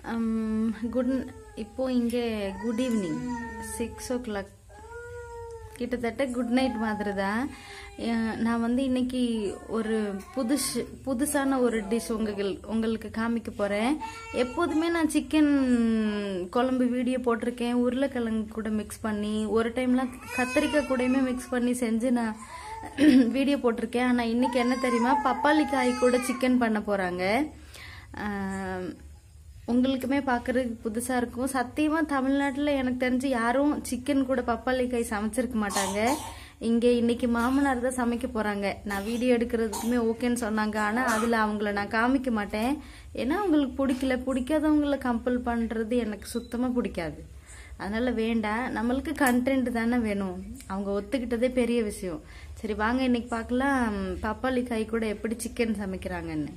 good இப்போ இங்கே good evening six o'clock கிட்டத்தட்ட குட் நைட் மாதிரி தான் அஹ் நான் வந்து இன்னைக்கு ஒரு புதுசு புதுசான ஒரு டிஷ் உங்கள் உங்களுக்கு காமிக்க போகிறேன் எப்போதுமே நான் சிக்கன் குழம்பு வீடியோ போட்டிருக்கேன் உருளைக்கிழங்கு கூட மிக்ஸ் பண்ணி ஒரு டைம்லாம் கத்திரிக்காய் கூடயுமே மிக்ஸ் பண்ணி செஞ்சு நான் வீடியோ போட்டிருக்கேன் ஆனால் இன்னைக்கு என்ன தெரியுமா பப்பாளி காய் கூட சிக்கன் பண்ண போகிறாங்க உங்களுக்குமே பார்க்கறதுக்கு புதுசாக இருக்கும் சத்தியமாக தமிழ்நாட்டில் எனக்கு தெரிஞ்சு யாரும் சிக்கன் கூட பப்பாளி காய் சமைச்சிருக்க மாட்டாங்க இங்கே இன்னைக்கு மாமனார் தான் சமைக்க போகிறாங்க நான் வீடியோ எடுக்கிறதுக்குமே ஓகேன்னு சொன்னாங்க ஆனால் அதில் அவங்கள நான் காமிக்க மாட்டேன் ஏன்னா அவங்களுக்கு பிடிக்கல பிடிக்காதவங்கள கம்பல் பண்ணுறது எனக்கு சுத்தமாக பிடிக்காது அதனால வேண்டாம் நம்மளுக்கு கண்டென்ட் தானே வேணும் அவங்க ஒத்துக்கிட்டதே பெரிய விஷயம் சரி வாங்க இன்னைக்கு பார்க்கலாம் பப்பாளி காய் கூட எப்படி சிக்கன் சமைக்கிறாங்கன்னு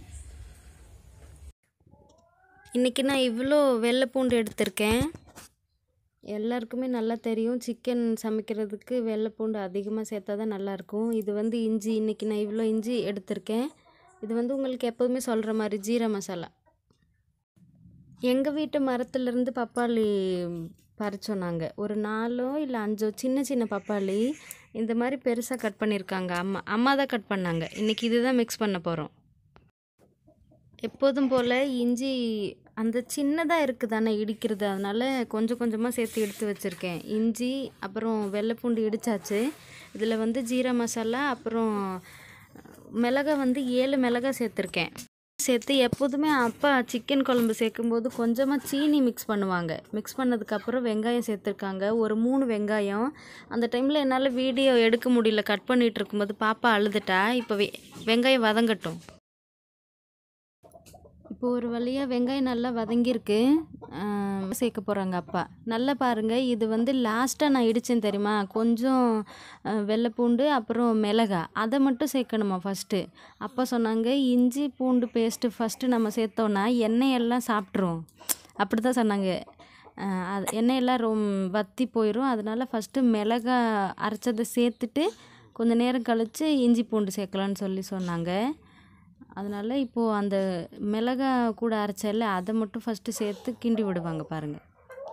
இன்றைக்கி நான் இவ்வளோ வெள்ளை பூண்டு எடுத்திருக்கேன் எல்லாருக்குமே நல்லா தெரியும் சிக்கன் சமைக்கிறதுக்கு வெள்ளை பூண்டு அதிகமாக சேர்த்தா தான் நல்லாயிருக்கும் இது வந்து இஞ்சி இன்றைக்கி நான் இவ்வளோ இஞ்சி எடுத்திருக்கேன் இது வந்து உங்களுக்கு எப்போதுமே சொல்கிற மாதிரி ஜீரா மசாலா எங்கள் வீட்டு மரத்துலேருந்து பப்பாளி பறிச்சோம் நாங்கள் ஒரு நாலோ இல்லை அஞ்சோ சின்ன சின்ன பப்பாளி இந்த மாதிரி பெருசாக கட் பண்ணியிருக்காங்க அம்மா அம்மா தான் கட் பண்ணாங்க இன்றைக்கி இதுதான் மிக்ஸ் பண்ண போகிறோம் எப்போதும் போல் இஞ்சி அந்த சின்னதாக இருக்குது தானே இடிக்கிறது அதனால் கொஞ்சம் கொஞ்சமாக சேர்த்து எடுத்து வச்சுருக்கேன் இஞ்சி அப்புறம் வெள்ளைப்பூண்டு இடித்தாச்சு இதில் வந்து ஜீரா மசாலா அப்புறம் மிளகா வந்து ஏழு மிளகா சேர்த்துருக்கேன் சேர்த்து எப்போதுமே அப்பா சிக்கன் குழம்பு சேர்க்கும்போது கொஞ்சமாக சீனி மிக்ஸ் பண்ணுவாங்க மிக்ஸ் பண்ணதுக்கப்புறம் வெங்காயம் சேர்த்துருக்காங்க ஒரு மூணு வெங்காயம் அந்த டைமில் என்னால் வீடியோ எடுக்க முடியல கட் பண்ணிகிட்டு இருக்கும்போது பாப்பா அழுதுட்டா இப்போ வெ வெங்காயம் வதங்கட்டும் இப்போ ஒரு வழியாக வெங்காயம் நல்லா வதங்கியிருக்கு சேர்க்க போகிறாங்க அப்பா நல்லா பாருங்கள் இது வந்து லாஸ்ட்டாக நான் இடித்தேன் தெரியுமா கொஞ்சம் வெள்ளைப்பூண்டு அப்புறம் மிளகா அதை மட்டும் சேர்க்கணுமா ஃபஸ்ட்டு அப்பா சொன்னாங்க இஞ்சி பூண்டு பேஸ்ட்டு ஃபஸ்ட்டு நம்ம சேர்த்தோன்னா எண்ணெயெல்லாம் சாப்பிட்ரும் அப்படி தான் சொன்னாங்க அது எண்ணெயெல்லாம் ரொம் வற்றி போயிடும் அதனால் ஃபஸ்ட்டு மிளகா அரைச்சதை சேர்த்துட்டு கொஞ்சம் நேரம் கழித்து இஞ்சி பூண்டு சேர்க்கலான்னு சொல்லி சொன்னாங்க அதனால் இப்போது அந்த மிளகா கூட அரைச்சல அதை மட்டும் ஃபஸ்ட்டு சேர்த்து கிண்டி விடுவாங்க பாருங்கள்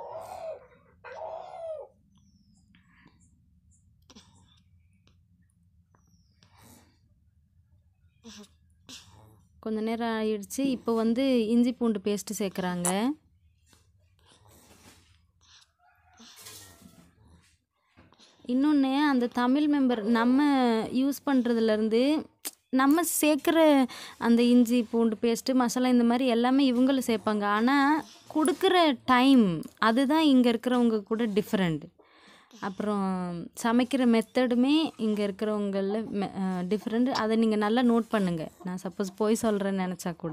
கொஞ்ச நேரம் ஆயிடுச்சு இப்போ வந்து இஞ்சி பூண்டு பேஸ்ட்டு சேர்க்குறாங்க இன்னொன்று அந்த தமிழ் மெம்பர் நம்ம யூஸ் பண்ணுறதுலேருந்து நம்ம சேர்க்குற அந்த இஞ்சி பூண்டு பேஸ்ட்டு மசாலா இந்த மாதிரி எல்லாமே இவங்களும் சேர்ப்பாங்க ஆனால் கொடுக்குற டைம் அதுதான் இங்கே இருக்கிறவங்க கூட டிஃப்ரெண்ட் அப்புறம் சமைக்கிற மெத்தடுமே இங்கே இருக்கிறவங்களில் டிஃப்ரெண்ட் அதை நீங்கள் நல்லா நோட் பண்ணுங்கள் நான் சப்போஸ் போய் சொல்கிறேன்னு நினச்சா கூட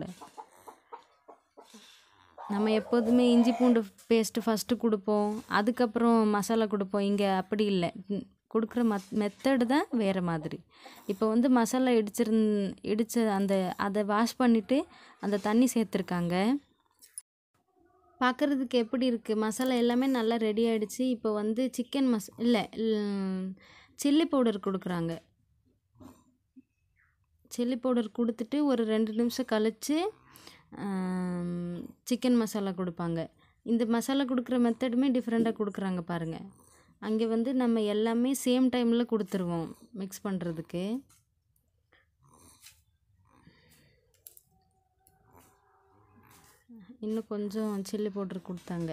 நம்ம எப்போதுமே இஞ்சி பூண்டு பேஸ்ட்டு ஃபஸ்ட்டு கொடுப்போம் அதுக்கப்புறம் மசாலா கொடுப்போம் இங்கே அப்படி இல்லை கொடுக்குற மத் மெத்தடு தான் வேறு மாதிரி இப்போ வந்து மசாலா இடிச்சிருந் இடித்த அந்த அதை வாஷ் பண்ணிவிட்டு அந்த தண்ணி சேர்த்துருக்காங்க பார்க்குறதுக்கு எப்படி இருக்குது மசாலா எல்லாமே நல்லா ரெடி ஆகிடுச்சு இப்போ வந்து சிக்கன் மஸ் இல்லை சில்லி பவுடர் கொடுக்குறாங்க சில்லி பவுடர் கொடுத்துட்டு ஒரு ரெண்டு நிமிஷம் கழித்து சிக்கன் மசாலா கொடுப்பாங்க இந்த மசாலா கொடுக்குற மெத்தடுமே டிஃப்ரெண்ட்டாக கொடுக்குறாங்க பாருங்கள் அங்கே வந்து நம்ம எல்லாமே சேம் டைமில் கொடுத்துருவோம் மிக்ஸ் பண்ணுறதுக்கு இன்னும் கொஞ்சம் சில்லி பவுடர் கொடுத்தாங்க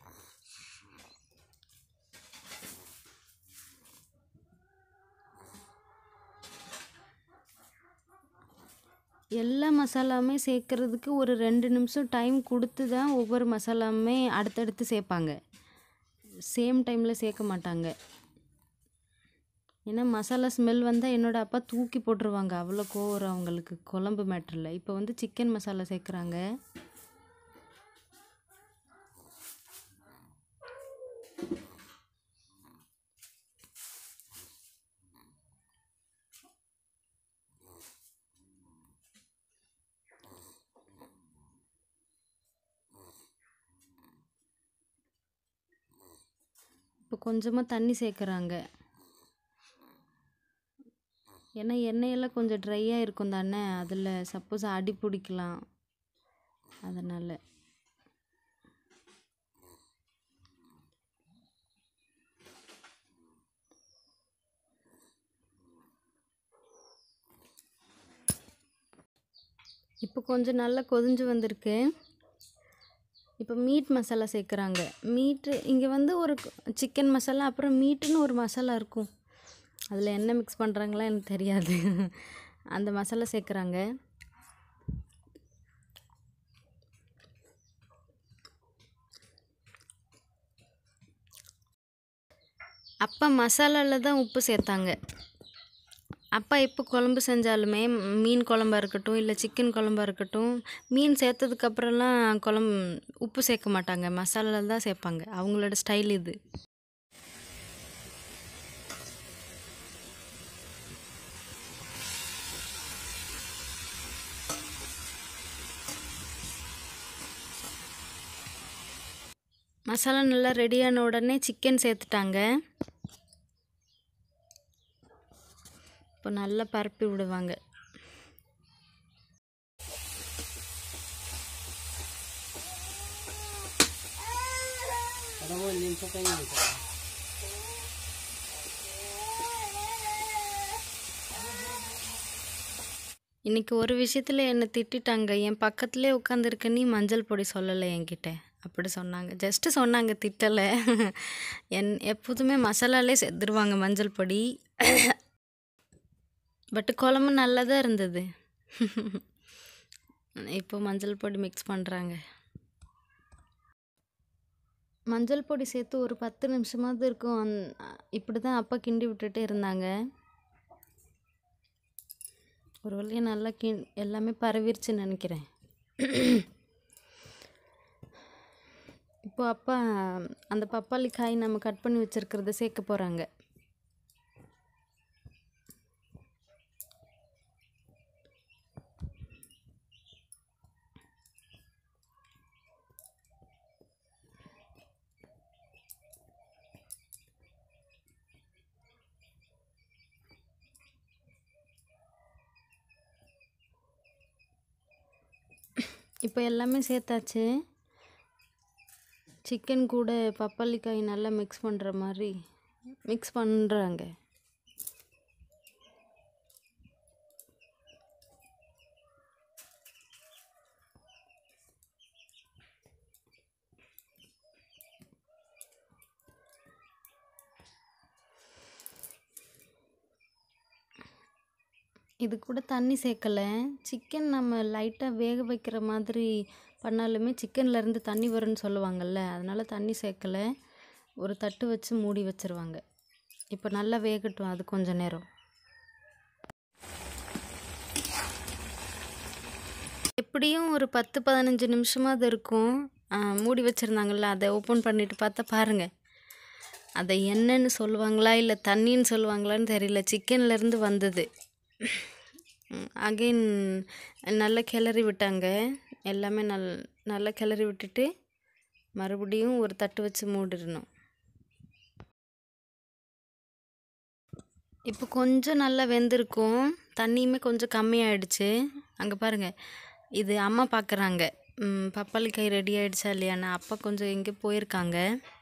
எல்லா மசாலாவுமே சேர்க்குறதுக்கு ஒரு ரெண்டு நிமிஷம் டைம் கொடுத்து தான் ஒவ்வொரு மசாலாவுமே அடுத்தடுத்து சேர்ப்பாங்க சேம் டைமில் சேர்க்க மாட்டாங்க ஏன்னா மசாலா ஸ்மெல் வந்தால் என்னோடய அப்பா தூக்கி போட்டுருவாங்க அவ்வளோ கோவரம் அவங்களுக்கு குழம்பு மேட்டரில் இப்போ வந்து சிக்கன் மசாலா சேர்க்குறாங்க இப்போ கொஞ்சமாக தண்ணி சேர்க்குறாங்க ஏன்னா எண்ணெயெல்லாம் கொஞ்சம் ட்ரையாக இருக்கும் தானே அதில் சப்போஸ் அடி பிடிக்கலாம் அதனால் இப்போ கொஞ்சம் நல்லா கொதிஞ்சு வந்திருக்கு இப்போ மீட் மசாலா சேர்க்குறாங்க மீட்டு இங்கே வந்து ஒரு சிக்கன் மசாலா அப்புறம் மீட்டுன்னு ஒரு மசாலா இருக்கும் அதில் என்ன மிக்ஸ் பண்ணுறாங்களா எனக்கு தெரியாது அந்த மசாலா சேர்க்குறாங்க அப்பா மசாலாவில் தான் உப்பு சேர்த்தாங்க அப்பா எப்போ குழம்பு செஞ்சாலுமே மீன் குழம்பா இருக்கட்டும் இல்லை சிக்கன் குழம்பா இருக்கட்டும் மீன் சேர்த்ததுக்கப்புறம்லாம் குழம்பு உப்பு சேர்க்க மாட்டாங்க மசாலாவில் தான் சேர்ப்பாங்க அவங்களோட ஸ்டைல் இது மசாலா நல்லா ரெடியான உடனே சிக்கன் சேர்த்துட்டாங்க இப்போ நல்லா பரப்பி விடுவாங்க இன்னைக்கு ஒரு விஷயத்தில் என்னை திட்டிட்டாங்க என் பக்கத்துலேயே உட்காந்துருக்க நீ மஞ்சள் பொடி சொல்லலை என்கிட்ட அப்படி சொன்னாங்க ஜஸ்ட்டு சொன்னாங்க திட்டலை என் எப்போதுமே மசாலாலே செத்துருவாங்க மஞ்சள் பொடி பட்டு குழம்பு நல்லா தான் இருந்தது இப்போ மஞ்சள் பொடி மிக்ஸ் பண்ணுறாங்க மஞ்சள் பொடி சேர்த்து ஒரு பத்து நிமிஷமாவது இருக்கும் அந் இப்படி தான் அப்பா கிண்டி விட்டுட்டே இருந்தாங்க ஒரு வழியாக நல்லா கி எல்லாமே பரவிருச்சுன்னு நினைக்கிறேன் இப்போ அப்பா அந்த பப்பாளி காய் நம்ம கட் பண்ணி வச்சுருக்கிறத சேர்க்க போகிறாங்க இப்போ எல்லாமே சேர்த்தாச்சு சிக்கன் கூட பப்பாளி காய் நல்லா மிக்ஸ் பண்ணுற மாதிரி மிக்ஸ் பண்ணுறாங்க இது கூட தண்ணி சேர்க்கலை சிக்கன் நம்ம லைட்டாக வேக வைக்கிற மாதிரி பண்ணாலுமே சிக்கன்லேருந்து தண்ணி வரும்னு சொல்லுவாங்கள்ல அதனால் தண்ணி சேர்க்கலை ஒரு தட்டு வச்சு மூடி வச்சுருவாங்க இப்போ நல்லா வேகட்டும் அது கொஞ்ச நேரம் எப்படியும் ஒரு பத்து பதினஞ்சு நிமிஷமாவது இருக்கும் ஆ, மூடி வச்சுருந்தாங்கல்ல அதை ஓப்பன் பண்ணிட்டு பார்த்தா பாருங்கள் அதை என்னன்னு சொல்லுவாங்களா இல்லை தண்ணின்னு சொல்லுவாங்களான்னு தெரியல சிக்கன்லேருந்து வந்தது அகைன் நல்லா கிளறி விட்டாங்க எல்லாமே நல் நல்லா கிளறி விட்டுட்டு மறுபடியும் ஒரு தட்டு வச்சு மூடிடணும் இப்போ கொஞ்சம் நல்லா வெந்திருக்கும் தண்ணியுமே கொஞ்சம் கம்மியாயிடுச்சு அங்கே பாருங்கள் இது அம்மா பார்க்குறாங்க பப்பாளி காய் ரெடி ஆயிடுச்சா இல்லையான்னு அப்பா கொஞ்சம் எங்கே போயிருக்காங்க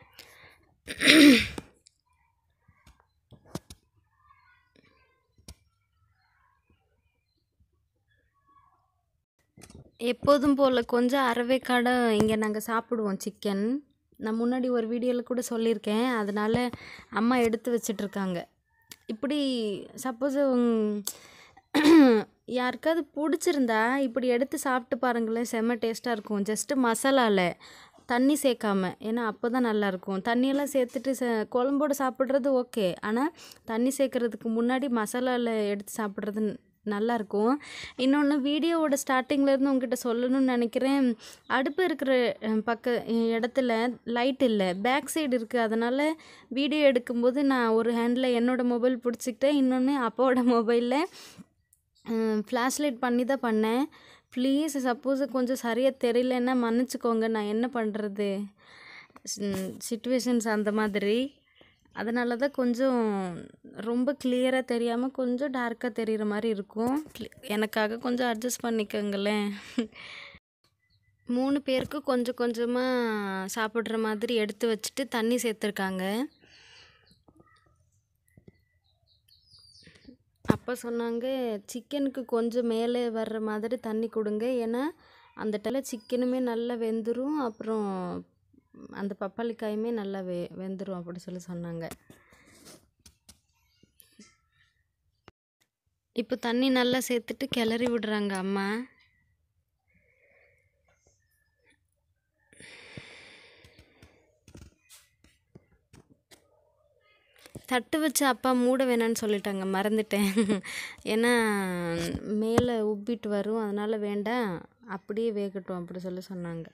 எப்போதும் போல் கொஞ்சம் அரவேக்காடை இங்கே நாங்கள் சாப்பிடுவோம் சிக்கன் நான் முன்னாடி ஒரு வீடியோவில் கூட சொல்லியிருக்கேன் அதனால் அம்மா எடுத்து வச்சிட்ருக்காங்க இப்படி சப்போஸ் யாருக்காவது பிடிச்சிருந்தா இப்படி எடுத்து சாப்பிட்டு பாருங்களேன் செம்ம டேஸ்ட்டாக இருக்கும் ஜஸ்ட்டு மசாலாவில் தண்ணி சேர்க்காம ஏன்னா அப்போ தான் நல்லாயிருக்கும் தண்ணியெல்லாம் சேர்த்துட்டு ச குழம்போடு சாப்பிட்றது ஓகே ஆனால் தண்ணி சேர்க்கறதுக்கு முன்னாடி மசாலாவில் எடுத்து சாப்பிட்றது நல்லாயிருக்கும் இன்னொன்று வீடியோவோட ஸ்டார்டிங்லேருந்து உங்ககிட்ட சொல்லணும்னு நினைக்கிறேன் அடுப்பு இருக்கிற அஹ், பக்க இடத்துல லைட் இல்லை பேக் சைடு இருக்குது அதனால் வீடியோ எடுக்கும்போது நான் ஒரு ஹேண்டில் என்னோடய மொபைல் பிடிச்சிக்கிட்டேன் இன்னொன்று அப்பாவோட மொபைலில் ஃப்ளாஷ் லைட் பண்ணி தான் பண்ணேன் ப்ளீஸ் சப்போஸ் கொஞ்சம் சரியாக தெரியலன்னா மன்னிச்சுக்கோங்க நான் என்ன பண்ணுறது சுச்சுவேஷன்ஸ் அந்த மாதிரி அதனால தான் கொஞ்சம் ரொம்ப கிளியராக தெரியாமல் கொஞ்சம் டார்க்காக தெரிகிற மாதிரி இருக்கும் Cle- எனக்காக கொஞ்சம் அட்ஜஸ்ட் பண்ணிக்கோங்களேன் மூணு பேருக்கு கொஞ்சம் கொஞ்சமாக சாப்பிட்ற மாதிரி எடுத்து வச்சுட்டு தண்ணி சேர்த்துருக்காங்க அப்போ சொன்னாங்க சிக்கனுக்கு கொஞ்சம் மேலே வர்ற மாதிரி தண்ணி கொடுங்க ஏன்னா அந்த டைல சிக்கனுமே நல்லா வெந்துடும் அப்புறம் அந்த பப்பாளி காயுமே நல்லா வெ வெந்துடும் அப்படி சொல்லி சொன்னாங்க இப்போ தண்ணி நல்லா சேர்த்துட்டு கிளறி விடுறாங்க அம்மா தட்டு வச்சு அப்பா மூட வேணான்னு சொல்லிட்டாங்க மறந்துட்டேன் ஏன்னா மேலே உப்பிட்டு வரும் அதனால் வேண்டாம் அப்படியே வேகட்டும் அப்படி சொல்லி சொன்னாங்க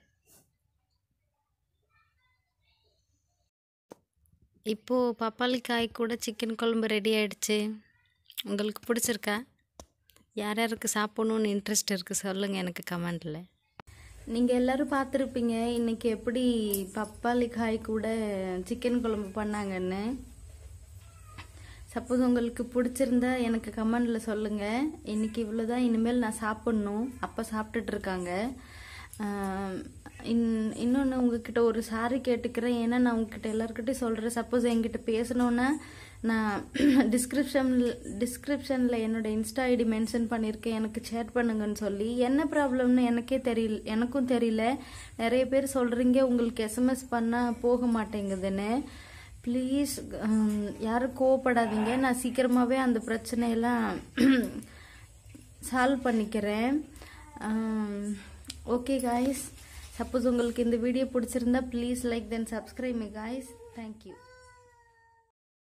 இப்போது பப்பாளி காய் கூட சிக்கன் குழம்பு ரெடி ஆயிடுச்சு உங்களுக்கு பிடிச்சிருக்கா யார் யாருக்கு சாப்பிட்ணுன்னு இன்ட்ரெஸ்ட் இருக்குது சொல்லுங்கள் எனக்கு கமெண்டில் நீங்கள் எல்லோரும் பார்த்துருப்பீங்க இன்றைக்கி எப்படி பப்பாளி காய் கூட சிக்கன் குழம்பு பண்ணாங்கன்னு சப்போஸ் உங்களுக்கு பிடிச்சிருந்தா எனக்கு கமெண்டில் சொல்லுங்கள் இன்றைக்கி இவ்வளோ தான் இனிமேல் நான் சாப்பிட்ணும் அப்போ சாப்பிட்டுட்டு இருக்காங்க இன் இன்னொன்று உங்ககிட்ட ஒரு சாரி கேட்டுக்கிறேன் ஏன்னா நான் உங்ககிட்ட எல்லாருக்கிட்டையும் சொல்கிறேன் சப்போஸ் என்கிட்ட பேசணுன்னா நான் டிஸ்கிரிப்ஷனில் டிஸ்கிரிப்ஷனில் என்னோடய இன்ஸ்டா ஐடி மென்ஷன் பண்ணியிருக்கேன் எனக்கு சேட் பண்ணுங்கன்னு சொல்லி என்ன ப்ராப்ளம்னு எனக்கே தெரியல எனக்கும் தெரியல நிறைய பேர் சொல்கிறீங்க உங்களுக்கு எஸ்எம்எஸ் பண்ணால் போக மாட்டேங்குதுன்னு ப்ளீஸ் யாரும் கோவப்படாதீங்க நான் சீக்கிரமாகவே அந்த பிரச்சனையெல்லாம் சால்வ் பண்ணிக்கிறேன் ஓகே காய்ஸ் சப்போஸ் உங்களுக்கு இந்த வீடியோ பிடிச்சிருந்தா please like then subscribe me guys thank you